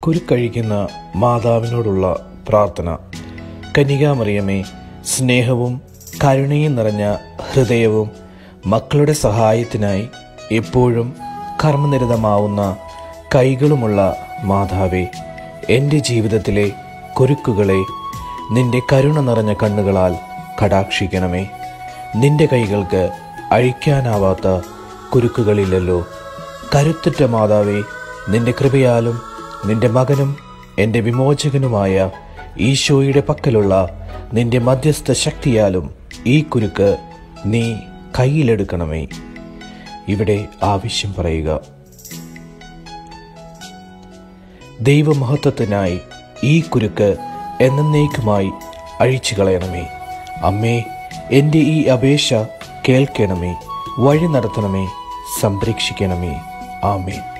കുരുക്കഴിക്കുന്ന മാതാവിനോടുള്ള പ്രാർത്ഥന കന്യകാമറിയമേ സ്നേഹവും കരുണയും നിറഞ്ഞ ഹൃദയവും മക്കളുടെ സഹായത്തിനായി എപ്പോഴും കർമ്മനിരതമാവുന്ന കൈകളുമുള്ള മാതാവേ എൻ്റെ ജീവിതത്തിലെ കുരുക്കുകളെ നിന്റെ കരുണ നിറഞ്ഞ കണ്ണുകളാൽ കടാക്ഷിക്കണമേ നിന്റെ കൈകൾക്ക് അഴിക്കാനാവാത്ത കുരുക്കുകളില്ലല്ലോ കരുത്തുറ്റ മാതാവേ നിന്റെ കൃപയാലും നിന്റെ മകനും എൻ്റെ വിമോചകനുമായ ഈശോയുടെ പക്കലുള്ള നിന്റെ മധ്യസ്ഥ ശക്തിയാലും ഈ കുരുക്ക് നീ കയ്യിലെടുക്കണമേ ഇവിടെ ആവശ്യം പറയുക ദൈവമഹത്വത്തിനായി ഈ കുരുക്ക് എന്നേക്കുമായി അഴിച്ചു കളയണമേ അമ്മേ എൻ്റെ ഈ അപേക്ഷ കേൾക്കണമേ വഴി നടത്തണമേ സംരക്ഷിക്കണമേ ആമേൻ